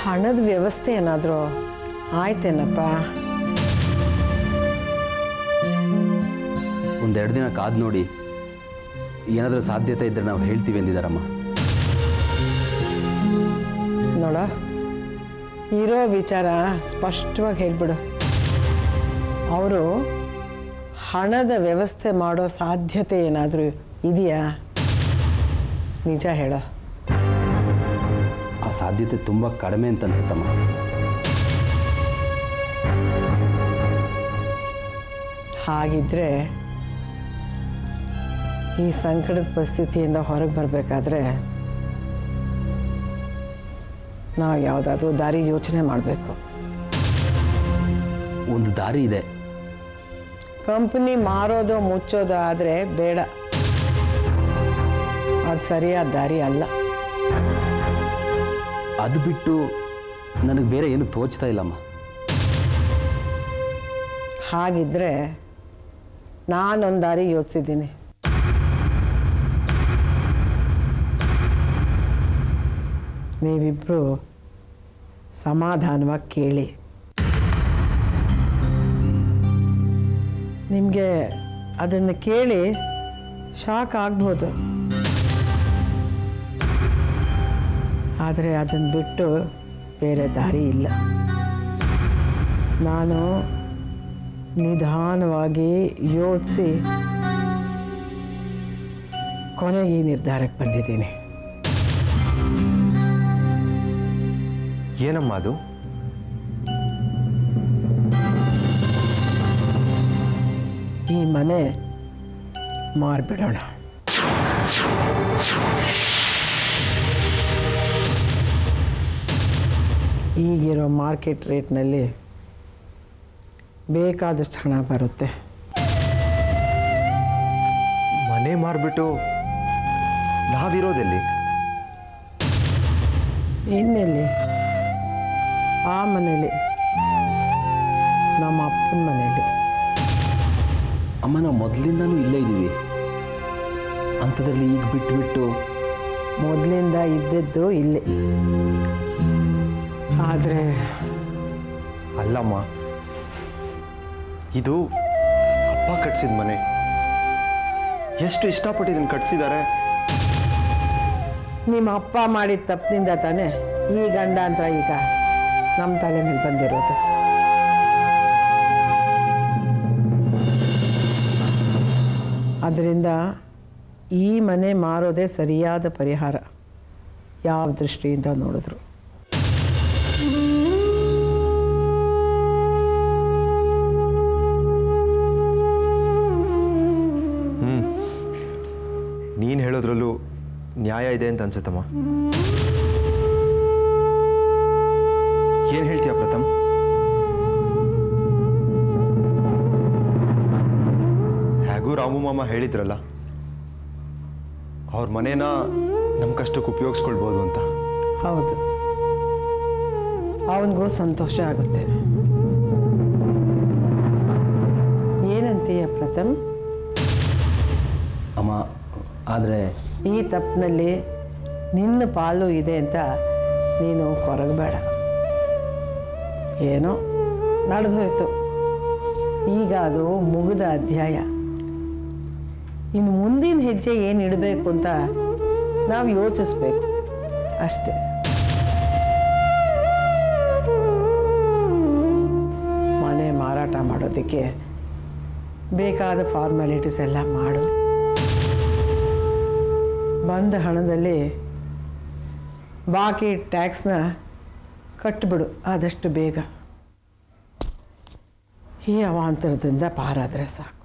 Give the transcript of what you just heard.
ಹಣದ ವ್ಯವಸ್ಥೆ ಏನಾದರೂ ಆಯ್ತೇನಪ್ಪ ಒಂದೆರಡು ದಿನ ಕಾದು ನೋಡಿ ಏನಾದರೂ ಸಾಧ್ಯತೆ ಇದ್ದರೆ ನಾವು ಹೇಳ್ತೀವಿ ಎಂದಿದ್ದಾರಮ್ಮ ನೋಡ ಇರೋ ವಿಚಾರ ಸ್ಪಷ್ಟವಾಗಿ ಹೇಳ್ಬಿಡು ಅವರು ಹಣದ ವ್ಯವಸ್ಥೆ ಮಾಡೋ ಸಾಧ್ಯತೆ ಏನಾದರೂ ಇದೆಯಾ ನಿಜ ಹೇಳೋ ಆ ಸಾಧ್ಯತೆ ತುಂಬ ಕಡಿಮೆ ಅಂತ ಅನ್ಸುತ್ತಮ್ಮ ಹಾಗಿದ್ರೆ ಈ ಸಂಕಟದ ಪರಿಸ್ಥಿತಿಯಿಂದ ಹೊರಗೆ ಬರಬೇಕಾದ್ರೆ ನಾವು ಯಾವುದಾದ್ರೂ ದಾರಿ ಯೋಚನೆ ಮಾಡಬೇಕು ಒಂದು ದಾರಿ ಇದೆ ಕಂಪ್ನಿ ಮಾರೋದು ಮುಚ್ಚೋದು ಆದರೆ ಬೇಡ ಅದು ಸರಿಯಾದ ದಾರಿ ಅಲ್ಲ ಅದು ಬಿಟ್ಟು ನನಗೆ ಬೇರೆ ಏನು ತೋಚ್ತಾ ಇಲ್ಲಮ್ಮ ಹಾಗಿದ್ರೆ ನಾನೊಂದು ದಾರಿ ಯೋಚಿಸಿದ್ದೀನಿ ನೀವಿಬ್ಬರು ಸಮಾಧಾನವಾಗಿ ಕೇಳಿ ನಿಮಗೆ ಅದನ್ನು ಕೇಳಿ ಶಾಕ್ ಆಗ್ಬೋದು ಆದರೆ ಅದನ್ನು ಬಿಟ್ಟು ಬೇರೆ ದಾರಿ ಇಲ್ಲ ನಾನು ನಿಧಾನವಾಗಿ ಯೋಚಿಸಿ ಕೊನೆಗೆ ಈ ನಿರ್ಧಾರಕ್ಕೆ ಬಂದಿದ್ದೀನಿ ಏನಮ್ಮ ಅದು ಈ ಮನೆ ಮಾರ್ಬಿಡೋಣ ಈಗಿರೋ ಮಾರ್ಕೆಟ್ ರೇಟ್ನಲ್ಲಿ ಬೇಕಾದಷ್ಟು ಹಣ ಬರುತ್ತೆ ಮನೆ ಮಾರ್ಬಿಟ್ಟು ನಾವಿರೋದೆಲ್ಲಿ ಇನ್ನೆಲ್ಲಿ ಆ ಮನೇಲಿ ನಮ್ಮ ಅಪ್ಪನ ಮನೇಲಿ ಅಮ್ಮ ನಾವು ಮೊದಲಿಂದನೂ ಇಲ್ಲೇ ಇದ್ದೀವಿ ಅಂಥದ್ರಲ್ಲಿ ಈಗ ಬಿಟ್ಟು ಬಿಟ್ಟು ಮೊದಲಿಂದ ಇದ್ದದ್ದು ಇಲ್ಲಿ ಆದರೆ ಅಲ್ಲಮ್ಮ ಇದು ಅಪ್ಪ ಕಟ್ಸಿದ ಮನೆ ಎಷ್ಟು ಇಷ್ಟಪಟ್ಟು ಇದನ್ನು ಕಟ್ಸಿದ್ದಾರೆ ನಿಮ್ಮ ಅಪ್ಪ ಮಾಡಿದ ತಪ್ಪಿನಿಂದ ತಾನೇ ಈ ಗಂಡಾಂತರ ಈಗ ನಮ್ಮ ತಲೆ ಮೇಲೆ ಬಂದಿರೋದು ಅದರಿಂದ ಈ ಮನೆ ಮಾರೋದೇ ಸರಿಯಾದ ಪರಿಹಾರ ಯಾವ ದೃಷ್ಟಿಯಿಂದ ನೋಡಿದ್ರು ಹ್ಞೂ ನೀನು ಹೇಳೋದ್ರಲ್ಲೂ ನ್ಯಾಯ ಇದೆ ಅಂತ ಅನ್ಸುತ್ತಮ್ಮ ಏನು ಹೇಳ್ತೀಯ ಪ್ರಥಮ್ ಹೇಗೂ ರಾಮು ಮಾಮ ಹೇಳಿದ್ರಲ್ಲ ಅವ್ರ ಮನೇನ ನಮ್ಮ ಕಷ್ಟಕ್ಕೆ ಉಪಯೋಗಿಸ್ಕೊಳ್ಬೋದು ಅಂತ ಹೌದು ಅವನಿಗೂ ಸಂತೋಷ ಆಗುತ್ತೆ ಏನಂತೀಯ ಪ್ರಥಮ್ ಅಮ್ಮ ಆದರೆ ಈ ತಪ್ಪಿನಲ್ಲಿ ನಿನ್ನ ಪಾಲು ಇದೆ ಅಂತ ನೀನು ಕೊರಗಬೇಡ ಏನೋ ನಡೆದು ಹೋಯ್ತು ಈಗ ಅದು ಮುಗಿದ ಅಧ್ಯಾಯ ಇನ್ನು ಮುಂದಿನ ಹೆಜ್ಜೆ ಏನು ಇಡಬೇಕು ಅಂತ ನಾವು ಯೋಚಿಸ್ಬೇಕು ಅಷ್ಟೇ ಮನೆ ಮಾರಾಟ ಮಾಡೋದಕ್ಕೆ ಬೇಕಾದ ಫಾರ್ಮ್ಯಾಲಿಟೀಸ್ ಎಲ್ಲ ಮಾಡು ಬಂದ ಹಣದಲ್ಲಿ ಬಾಕಿ ಟ್ಯಾಕ್ಸ್ನ ಕಟ್ಟಿಬಿಡು ಆದಷ್ಟು ಬೇಗ ಈ ಅವಾಂತರದಿಂದ ಪಾರಾದರೆ ಸಾಕು